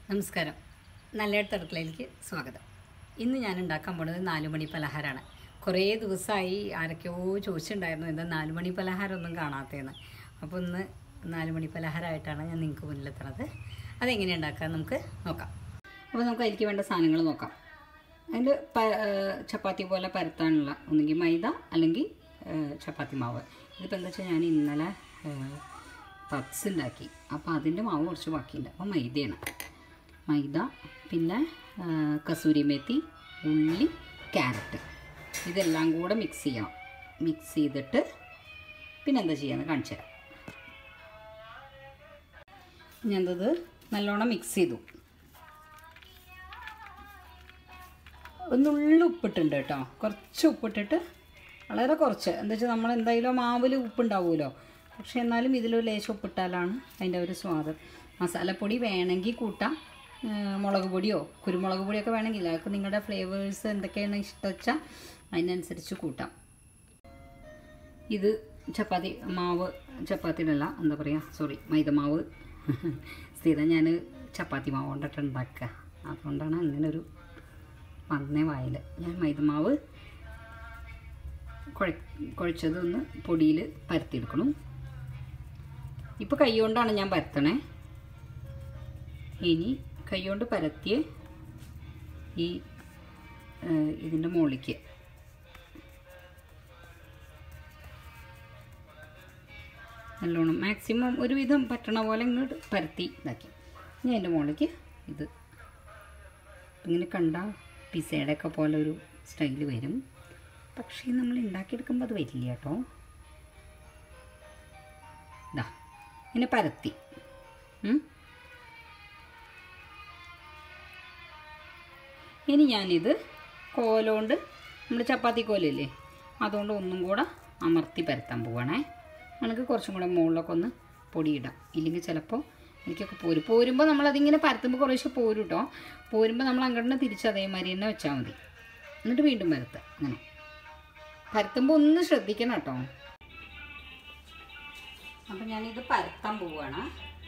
നമസ്കാരം നല്ലയിടത്ത് അടുക്കളയിലേക്ക് സ്വാഗതം ഇന്ന് ഞാൻ ഉണ്ടാക്കാൻ പോണത് നാലുമണി പലഹാരമാണ് കുറേ ദിവസമായി ആരൊക്കെയോ ചോദിച്ചിട്ടുണ്ടായിരുന്നു എന്താ നാലുമണി പലഹാരമൊന്നും കാണാത്തതെന്ന് അപ്പോൾ ഇന്ന് നാലുമണി പലഹാരമായിട്ടാണ് ഞാൻ നിങ്ങൾക്ക് മുന്നിലെത്തണത് അതെങ്ങനെ ഉണ്ടാക്കാൻ നമുക്ക് നോക്കാം അപ്പോൾ നമുക്ക് അതിലേക്ക് വേണ്ട സാധനങ്ങൾ നോക്കാം അതിൽ പ ഏഹ് ചപ്പാത്തി പോലെ പരത്താനുള്ള ഒന്നുകിൽ മൈദ അല്ലെങ്കിൽ ഏഹ് ചപ്പാത്തി മാവ് ഇതിപ്പോൾ എന്താ വെച്ചാൽ ഞാൻ ഇന്നലെ പപ്സ് ഉണ്ടാക്കി അപ്പോൾ അതിൻ്റെ മാവ് കുറച്ച് ബാക്കിയുണ്ട് അപ്പോൾ മൈദയാണ് മൈദ പിന്നെ ആ, കസൂരി മേത്തി ഉള്ളി ക്യാരറ്റ് ഇതെല്ലാം കൂടെ മിക്സ് ചെയ്യണം മിക്സ് ചെയ്തിട്ട് പിന്നെ എന്താ ചെയ്യാന്ന് കാണിച്ചു തരാം ഞാനത് നല്ലോണം മിക്സ് ചെയ്തു ഒന്നുള്ളി ഉപ്പിട്ടുണ്ട് കേട്ടോ കുറച്ച് ഉപ്പിട്ടിട്ട് വളരെ കുറച്ച് എന്താ വെച്ചാൽ നമ്മൾ എന്തായാലും മാവിൽ ഉപ്പുണ്ടാവുമല്ലോ പക്ഷേ എന്നാലും ഇതിലൊരു ലേശം ഉപ്പിട്ടാലാണ് അതിൻ്റെ ഒരു സ്വാദ് മസാലപ്പൊടി വേണമെങ്കിൽ കൂട്ടാം ആ, മുളക് പൊടിയോ കുരുമുളക് പൊടിയൊക്കെ വേണമെങ്കിൽ അതൊക്കെ നിങ്ങളുടെ ഫ്ലേവേഴ്സ് എന്തൊക്കെയാണ് ഇഷ്ടം വെച്ചാൽ അതിനനുസരിച്ച് കൂട്ടാം ഇത് ചപ്പാത്തി മാവ് ചപ്പാത്തിയിലല്ല എന്താ പറയുക സോറി മൈദ മാവ് സ്ഥിരം ഞാൻ ചപ്പാത്തി മാവ് കൊണ്ടിട്ട് ഉണ്ടാക്കുക അതുകൊണ്ടാണ് അങ്ങനെ ഒരു വന്നേ വായിൽ ഞാൻ മൈദമാവ് കുഴ കുഴച്ചതൊന്ന് പൊടിയിൽ പരത്തിയെടുക്കണം ഇപ്പോൾ കൈ കൊണ്ടാണ് ഞാൻ പരത്തണേ ഇനി കൈ കൊണ്ട് പരത്തിയ ഈ ഇതിൻ്റെ മുകളിലേക്ക് നല്ലോണം മാക്സിമം ഒരുവിധം പറ്റണ പോലെ ഇങ്ങോട്ട് പരത്തി ഇതാക്കി ഇനി അതിൻ്റെ മുകളിലേക്ക് ഇത് ഇങ്ങനെ കണ്ട പിസയുടെ ഒക്കെ പോലെ ഒരു സ്റ്റൈൽ വരും പക്ഷേ നമ്മൾ ഉണ്ടാക്കിയെടുക്കുമ്പോൾ അത് വരില്ല കേട്ടോ ഇതാ ഇങ്ങനെ പരത്തി ഉം. ഇനി ഞാനിത് കോലോണ്ട് നമ്മൾ ചപ്പാത്തി കോലില്ലേ അതുകൊണ്ട് ഒന്നും കൂടെ അമർത്തി പരത്താൻ പോവാണേ നമുക്ക് കുറച്ചും കൂടെ മുകളിലൊക്കെ ഒന്ന് പൊടിയിടാം ഇല്ലെങ്കിൽ ചിലപ്പോൾ എനിക്കൊക്കെ പോരും പോരുമ്പോൾ നമ്മളതിങ്ങനെ പരത്തുമ്പോൾ കുറേശ്ശെ പോരും കേട്ടോ പോരുമ്പോൾ നമ്മൾ അങ്ങോട്ട് തിരിച്ച് അതേമാതിരി തന്നെ വെച്ചാൽ മതി എന്നിട്ട് വീണ്ടും പരത്തുക അങ്ങനെ പരത്തുമ്പോൾ ഒന്ന് ശ്രദ്ധിക്കണം കേട്ടോ അപ്പം ഞാനിത് പരത്താൻ പോവുകയാണ്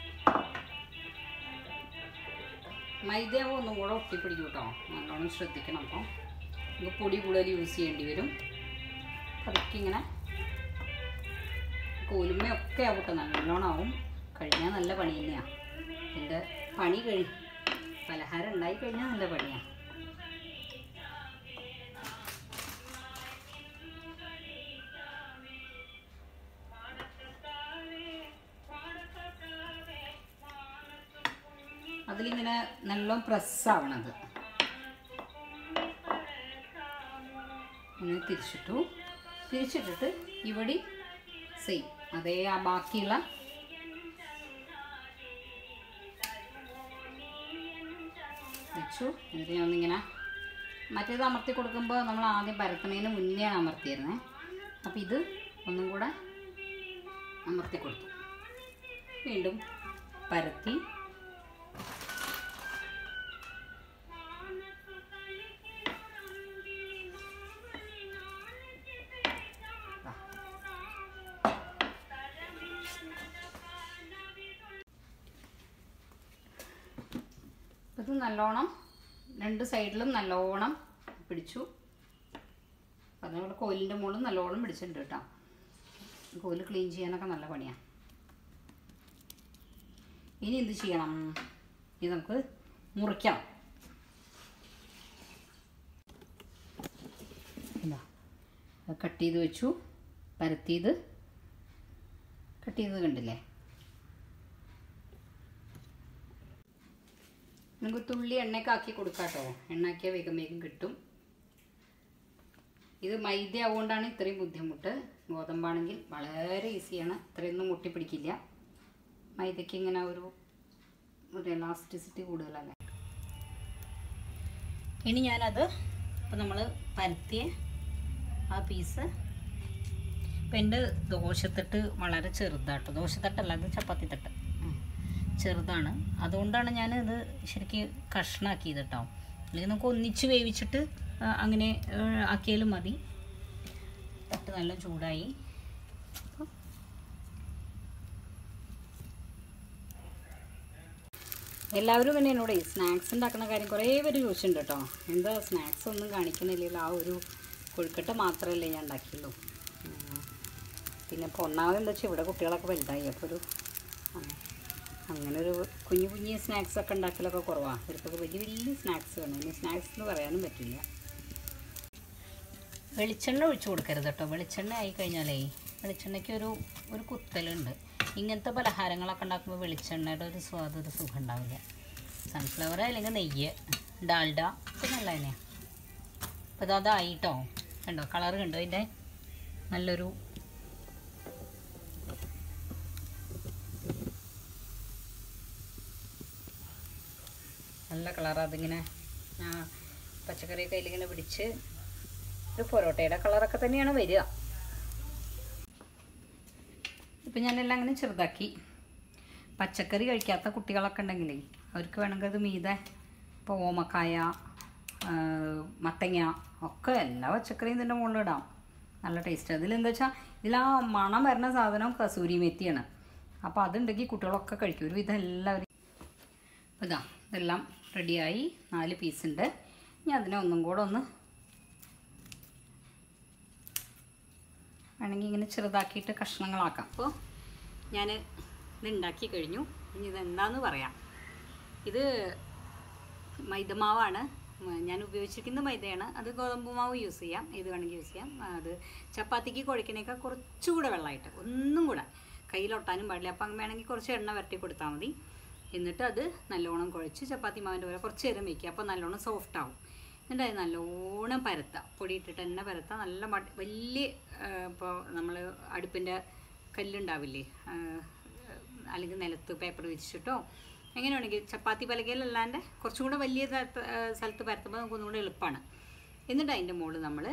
മൈദയാവും ഒന്നും കൂടെ ഒട്ടിപ്പിടിക്കും കേട്ടോ നല്ലോണം ശ്രദ്ധിക്കണം അപ്പോൾ നമുക്ക് പൊടി കൂടുതൽ യൂസ് ചെയ്യേണ്ടി വരും പതുക്കെ ഇങ്ങനെ കോലുമ്മയൊക്കെ ആവട്ടെ നല്ലോണം ആവും കഴിഞ്ഞാൽ നല്ല പണി തന്നെയാണ് എൻ്റെ പണി കഴി പലഹാരം ഉണ്ടായി കഴിഞ്ഞാൽ നല്ല പണിയാണ് അതിലിങ്ങനെ നല്ലോണം പ്രസ്സാവണത് ഇങ്ങനെ തിരിച്ചിട്ടു തിരിച്ചിട്ടിട്ട് ഇവിടെ സെയിം അതേ ആ ബാക്കിയുള്ള വെച്ചു എന്നിട്ട് ഞാൻ ഒന്നിങ്ങനെ മറ്റേത് അമർത്തി കൊടുക്കുമ്പോൾ നമ്മൾ ആദ്യം പരത്തണതിന് മുന്നെയാണ് അമർത്തിയിരുന്നത് അപ്പോൾ ഇത് ഒന്നും കൂടെ അമർത്തി കൊടുത്തു വീണ്ടും പരത്തി ദാ. ഇത് നല്ലോണം രണ്ട് സൈഡിലും നല്ലോണം പിടിച്ചു അതേപോലെ കോലിൻ്റെ മുകളിൽ നല്ലോണം പിടിച്ചിട്ടുണ്ട് കേട്ടോ കോല് ക്ലീൻ ചെയ്യാനൊക്കെ നല്ല പണിയാണ് ഇനി എന്ത് ചെയ്യണം ഇത് നമുക്ക് മുറിക്കാം ഇതാ കട്ട് ചെയ്ത് വെച്ചു പരത്തിയത് കട്ട് ചെയ്തത് കണ്ടില്ലേ നമുക്ക് തുള്ളി എണ്ണയൊക്കെ ആക്കി കൊടുക്കാം കേട്ടോ എണ്ണാക്കിയാൽ വേഗം വേഗം കിട്ടും ഇത് മൈദ ആവുകൊണ്ടാണ് ഇത്രയും ബുദ്ധിമുട്ട് ഗോതമ്പാണെങ്കിൽ വളരെ ഈസിയാണ് ഇത്രയൊന്നും മുട്ടിപ്പിടിക്കില്ല മൈദയ്ക്ക് ഇങ്ങനെ ഒരു ഒരു എലാസ്റ്റിസിറ്റി കൂടുതലല്ലേ ഇനി ഞാനത് ഇപ്പം നമ്മൾ പരത്തിയ ആ പീസ് ഇപ്പം എൻ്റെ ദോശത്തട്ട് വളരെ ചെറുതാട്ടോ ദോശത്തട്ടല്ല അത് ചപ്പാത്തി തട്ട് ഉം. ചെറുതാണ് അതുകൊണ്ടാണ് ഞാൻ ഇത് ശരിക്ക് കഷ്ണാക്കിയത് കേട്ടോ അല്ലെങ്കിൽ നമുക്ക് ഒന്നിച്ച് വേവിച്ചിട്ട് ആ, അങ്ങനെ ആ, ആക്കിയാലും മതി തട്ട് നല്ല ചൂടായി എല്ലാവരും തന്നെ എന്നോട് സ്നാക്സ് ഉണ്ടാക്കുന്ന കാര്യം കുറേ പേര് ചോദിച്ചിട്ടുണ്ട് കേട്ടോ എന്താ സ്നാക്സ് ഒന്നും കാണിക്കുന്നില്ലല്ലോ ആ ഒരു കൊഴുക്കട്ട മാത്രമല്ലേ ഞാൻ ഉണ്ടാക്കിയുള്ളൂ ഉം. പിന്നെ ഇപ്പോൾ ഒന്നാമത് എന്താ വെച്ചാൽ ഇവിടെ കുട്ടികളൊക്കെ വലുതായി അപ്പോൾ ഒരു ആ, അങ്ങനെ ഒരു കുഞ്ഞു കുഞ്ഞു സ്നാക്സ് ഒക്കെ ഉണ്ടാക്കലൊക്കെ കുറവാണ് ഇവർക്കൊക്കെ വലിയ വലിയ സ്നാക്സ് വേണം ഇനി സ്നാക്സ് എന്ന് പറയാനും പറ്റില്ല വെളിച്ചെണ്ണ ഒഴിച്ചു കൊടുക്കരുത് കേട്ടോ വെളിച്ചെണ്ണ ആയി കഴിഞ്ഞാലേ വെളിച്ചെണ്ണയ്ക്ക് ഒരു ഒരു കുത്തലുണ്ട് ഇങ്ങനത്തെ പലഹാരങ്ങളൊക്കെ ഉണ്ടാക്കുമ്പോൾ വെളിച്ചെണ്ണയുടെ ഒരു സ്വാദ് ഒരു സുഖം ഉണ്ടാവില്ല സൺഫ്ലവർ അല്ലെങ്കിൽ നെയ്യ് ഡാൽഡ ഒക്കെ നല്ല തന്നെയാണ് അപ്പോൾ ഇത് അതായിട്ടോ കണ്ടോ കളർ കണ്ടോ അതിൻ്റെ നല്ലൊരു നല്ല കളറാണ് അതിങ്ങനെ ആ, പച്ചക്കറിയൊക്കെ അതിലിങ്ങനെ പിടിച്ച് ഒരു പൊറോട്ടയുടെ കളറൊക്കെ തന്നെയാണ് വരിക ഇപ്പം ഞാനെല്ലാം അങ്ങനെ ചെറുതാക്കി പച്ചക്കറി കഴിക്കാത്ത കുട്ടികളൊക്കെ ഉണ്ടെങ്കിലേ അവർക്ക് വേണമെങ്കിൽ അത് മീതെ ഇപ്പോൾ ഓമക്കായ ആ, മത്തങ്ങ ഒക്കെ എല്ലാ പച്ചക്കറിയും ഇതിൻ്റെ മുകളിൽ ഇടാം നല്ല ടേസ്റ്റ് അതിലെന്താ വെച്ചാൽ ഇതിൽ ആ മണം വരുന്ന സാധനം കസൂരി മെത്തിയാണ് അപ്പോൾ അതുണ്ടെങ്കിൽ കുട്ടികളൊക്കെ കഴിക്കും ഒരു വിധം എല്ലാവരും അപ്പോൾ ഇതാ ഇതെല്ലാം റെഡിയായി നാല് പീസ് ഉണ്ട് ഇനി അതിനെ ഒന്നും കൂടെ ഒന്ന് വേണമെങ്കിൽ ഇങ്ങനെ ചെറുതാക്കിയിട്ട് കഷ്ണങ്ങളാക്കാം അപ്പോൾ ഞാൻ ഇത് ഉണ്ടാക്കി കഴിഞ്ഞു ഇനി ഇതെന്താന്ന് പറയാം ഇത് മൈദമാവാണ് ഉം, ഞാൻ ഉപയോഗിച്ചിരിക്കുന്ന മൈദയാണ് അത് ഗോതമ്പ് മാവ് യൂസ് ചെയ്യാം ഏത് വേണമെങ്കിൽ യൂസ് ചെയ്യാം ആ, അത് ചപ്പാത്തിക്ക് കുഴക്കണേക്കാൾ കുറച്ചുകൂടെ വെള്ളമായിട്ട് ഒന്നും കൂടെ കയ്യിലൊട്ടാനും പാടില്ല അപ്പം വേണമെങ്കിൽ കുറച്ച് എണ്ണ വരട്ടി കൊടുത്താൽ മതി എന്നിട്ട് അത് നല്ലോണം കുഴച്ച് ചപ്പാത്തി മാവിൻ്റെ പോലെ കുറച്ച് നേരം വയ്ക്കുക അപ്പോൾ നല്ലോണം സോഫ്റ്റ് ആവും എന്നിട്ട് അത് നല്ലോണം പരത്താം പൊടി ഇട്ടിട്ട് തന്നെ പരത്താം നല്ല മട വലിയ ഇപ്പോൾ നമ്മൾ അടുപ്പിൻ്റെ കല്ലുണ്ടാവില്ലേ ആ, അല്ലെങ്കിൽ നിലത്ത് പേപ്പർ വിരിച്ചിട്ടോ എങ്ങനെ വേണമെങ്കിൽ ചപ്പാത്തി പലകയിലല്ലാണ്ട് കുറച്ചും കൂടെ വലിയ സ്ഥലത്ത് ആ, സ്ഥലത്ത് പരത്തുമ്പോൾ നമുക്ക് ഒന്നും കൂടെ എളുപ്പമാണ് എന്നിട്ട് അതിൻ്റെ മുകളിൽ നമ്മൾ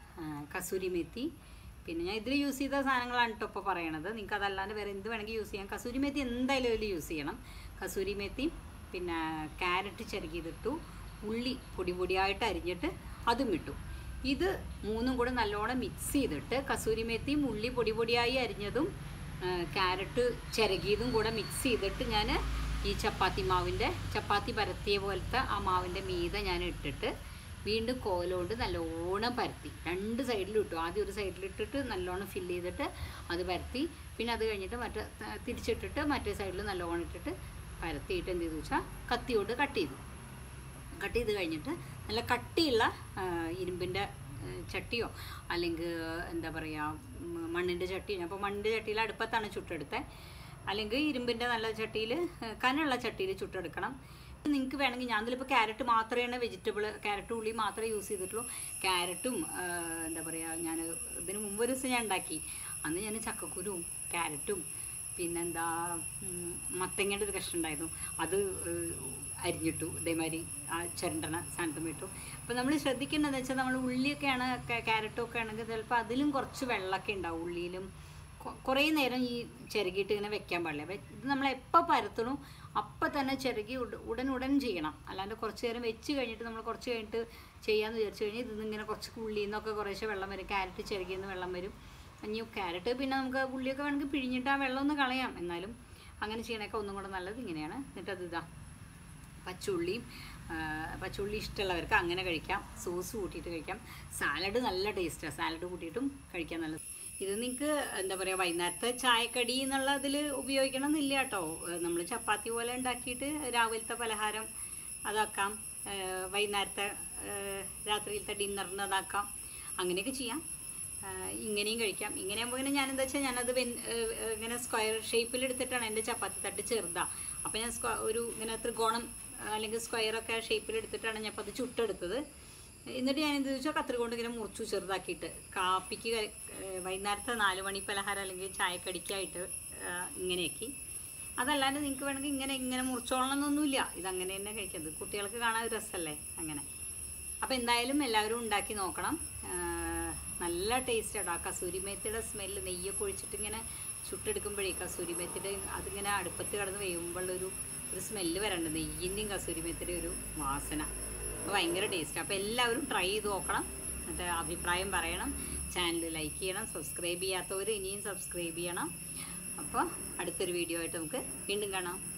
കസൂരി മെത്തി പിന്നെ ഞാൻ ഇതിൽ യൂസ് ചെയ്ത സാധനങ്ങളാണ് കേട്ടോ ഇപ്പോൾ പറയണത് നിങ്ങൾക്ക് അതല്ലാണ്ട് വേറെ എന്ത് വേണമെങ്കിൽ യൂസ് ചെയ്യാം കസൂരി മെത്തി എന്തായാലും ഇതിൽ യൂസ് ചെയ്യണം കസൂരി മെത്തി പിന്നെ ക്യാരറ്റ് ചെറുകിയതിട്ടു ഉള്ളി പൊടി പൊടിയായിട്ട് അരിഞ്ഞിട്ട് അതും ഇട്ടു ഇത് മൂന്നും കൂടെ നല്ലോണം മിക്സ് ചെയ്തിട്ട് കസൂരി മെത്തിയും ഉള്ളി പൊടി പൊടിയായി അരിഞ്ഞതും ആ, ക്യാരറ്റ് ചിരകിയതും കൂടെ മിക്സ് ചെയ്തിട്ട് ഞാൻ ഈ ചപ്പാത്തി മാവിൻ്റെ ചപ്പാത്തി പരത്തിയ പോലത്തെ ആ മാവിൻ്റെ മീതെ ഞാൻ ഇട്ടിട്ട് വീണ്ടും കോലോണ്ട് നല്ലോണം പരത്തി രണ്ട് സൈഡിലും ഇട്ടു ആദ്യം ഒരു സൈഡിലിട്ടിട്ട് നല്ലോണം ഫില്ല് ചെയ്തിട്ട് അത് പരത്തി പിന്നെ അത് കഴിഞ്ഞിട്ട് മറ്റേ ത- തിരിച്ചിട്ടിട്ട് മറ്റേ സൈഡിൽ നല്ലോണം ഇട്ടിട്ട് പരത്തിയിട്ട് എന്ത് ചെയ്തു വെച്ചാൽ കത്തി കൊണ്ട് കട്ട് ചെയ്തു കട്ട് ചെയ്ത് കഴിഞ്ഞിട്ട് നല്ല കട്ടിയുള്ള ആ, ഇരുമ്പിൻ്റെ ആ, ചട്ടിയോ അല്ലെങ്കിൽ എന്താ പറയുക മണ്ണിൻ്റെ ചട്ടി അപ്പോൾ മണ്ണിൻ്റെ ചട്ടിയിൽ അടുപ്പത്താണ് ചുട്ടെടുത്തത് അല്ലെങ്കിൽ ഇരുമ്പിൻ്റെ നല്ല ചട്ടിയിൽ കനുള്ള ചട്ടിയിൽ ചുട്ടെടുക്കണം നിങ്ങൾക്ക് വേണമെങ്കിൽ ഞാൻ ഇതിലിപ്പോൾ ക്യാരറ്റ് മാത്രമേ വെജിറ്റബിൾ ക്യാരറ്റ് ഉള്ളി മാത്രമേ യൂസ് ചെയ്തിട്ടുള്ളൂ ക്യാരറ്റും ആ, എന്താ പറയുക ഞാൻ ഇതിന് മുമ്പ് ഒരു ദിവസം ഞാൻ ഉണ്ടാക്കി അന്ന് ഞാൻ ചക്കക്കുരുവും ക്യാരറ്റും പിന്നെന്താ ഉം, മത്തങ്ങയുടെ ഒരു കഷ്ണം ഉണ്ടായിരുന്നു അത് ഏഹ്, അരിഞ്ഞിട്ടു ഇതേമാതിരി ആ ചിരണ്ടണ സാധനത്തും ഇട്ടു അപ്പോൾ നമ്മൾ ശ്രദ്ധിക്കേണ്ടതെന്ന് വെച്ചാൽ നമ്മൾ ഉള്ളിയൊക്കെയാണ് ക- ക്യാരറ്റും ഒക്കെ ആണെങ്കിൽ ചിലപ്പോൾ അതിലും കുറച്ച് വെള്ളമൊക്കെ ഉണ്ടാവും ഉള്ളിയിലും കൊ- കുറേ നേരം ഈ ചിരകിയിട്ട് ഇങ്ങനെ വെക്കാൻ പാടില്ല വെ- ഇത് നമ്മൾ എപ്പോൾ പരത്തണു അപ്പം തന്നെ ചിരകി ഉട- ഉടൻ ഉടൻ ചെയ്യണം അല്ലാണ്ട് കുറച്ച് നേരം വെച്ച് കഴിഞ്ഞിട്ട് നമ്മൾ കുറച്ച് കഴിഞ്ഞിട്ട് ചെയ്യാമെന്ന് വിചാരിച്ചു കഴിഞ്ഞാൽ ഇതിന്ന് ഇങ്ങനെ കുറച്ച് ഉള്ളിയിൽ നിന്നൊക്കെ കുറേശ്ശെ വെള്ളം വരും ക്യാരറ്റ് ചിരകിയിൽ നിന്ന് വെള്ളം വരും ഇനി ക്യാരറ്റ് പിന്നെ നമുക്ക് ഉള്ളിയൊക്കെ വേണമെങ്കിൽ പിഴിഞ്ഞിട്ട് ആ വെള്ളം ഒന്ന് കളയാം എന്നാലും അങ്ങനെ ചെയ്യണൊക്കെ ഒന്നും കൂടെ നല്ലത് ഇങ്ങനെയാണ് എന്നിട്ട് അത് ഇതാ പച്ചുള്ളിയും ആ, പച്ചുള്ളി ഇഷ്ടമുള്ളവർക്ക് അങ്ങനെ കഴിക്കാം സോസ് കൂട്ടിയിട്ട് കഴിക്കാം സാലഡ് നല്ല ടേസ്റ്റാണ് സാലഡ് കൂട്ടിയിട്ടും കഴിക്കാൻ നല്ലത് ഇത് നിങ്ങൾക്ക് എന്താ പറയുക വൈകുന്നേരത്തെ ചായക്കടി എന്നുള്ള ഇതിൽ ഉപയോഗിക്കണം എന്നില്ല കേട്ടോ നമ്മൾ ചപ്പാത്തി പോലെ ഉണ്ടാക്കിയിട്ട് രാവിലത്തെ പലഹാരം അതാക്കാം ആ, വൈകുന്നേരത്തെ ആ, രാത്രിയിലത്തെ ഡിന്നറിന് അതാക്കാം അങ്ങനെയൊക്കെ ചെയ്യാം ആ, ഇങ്ങനെയും കഴിക്കാം ഇങ്ങനെ ആകുമ്പോൾ ഇങ്ങനെ ഞാൻ എന്താ വെച്ചാൽ ഞാനത് വെൻ- ഏഹ് ഏഹ് ഇങ്ങനെ സ്ക്വയർ ഷേപ്പിൽ എടുത്തിട്ടാണ് എൻ്റെ ചപ്പാത്തി തട്ട് ചെറുതാ അപ്പോൾ ഞാൻ സ്ക്വ ഒരു ഇങ്ങനെ ത്രികോണം ആ, അല്ലെങ്കിൽ സ്ക്വയറൊക്കെ ഷേപ്പിൽ എടുത്തിട്ടാണ് ഞാൻ അപ്പോൾ അത് ചുട്ടെടുത്തത് എന്നിട്ട് ഞാൻ എന്ത് വെച്ചാൽ കത്രി കൊണ്ട് ഇങ്ങനെ മുറിച്ചു ചെറുതാക്കിയിട്ട് കാപ്പിക്ക് ക- ഏഹ് വൈകുന്നേരത്തെ നാല് മണി പലഹാരം അല്ലെങ്കിൽ ചായക്കടിക്കായിട്ട് ആ, ഇങ്ങനെയാക്കി അതല്ലാണ്ട് നിങ്ങൾക്ക് വേണമെങ്കിൽ ഇങ്ങനെ ഇങ്ങനെ മുറിച്ചോളണം എന്നൊന്നുമില്ല ഇതങ്ങനെ തന്നെ കഴിക്കുന്നത് കുട്ടികൾക്ക് കാണാൻ ഒരു രസമല്ലേ അങ്ങനെ അപ്പോൾ എന്തായാലും എല്ലാവരും ഉണ്ടാക്കി നോക്കണം ആ, നല്ല ടേസ്റ്റ് ആട്ടോ ആ കസൂരി മേത്തിയുടെ സ്മെല്ല് നെയ്യൊക്കെ ഒഴിച്ചിട്ട് ഇങ്ങനെ ചുട്ടെടുക്കുമ്പോഴേ കസൂരി മേത്തിയുടെ അതിങ്ങനെ അടുപ്പത്ത് കിടന്ന് വേവുമ്പോഴൊരു ഒരു സ്മെല്ല് വരണ്ട് നെയ്യിൻ്റെയും കസൂരി മേത്തിയുടെ ഒരു വാസന അപ്പോൾ ഭയങ്കര ടേസ്റ്റ് അപ്പോൾ എല്ലാവരും ട്രൈ ചെയ്ത് നോക്കണം എന്നിട്ട് അഭിപ്രായം പറയണം ചാനൽ ലൈക്ക് ചെയ്യണം സബ്സ്ക്രൈബ് ചെയ്യാത്തവർ ഇനിയും സബ്സ്ക്രൈബ് ചെയ്യണം അപ്പോൾ അടുത്തൊരു വീഡിയോ ആയിട്ട് നമുക്ക് വീണ്ടും കാണാം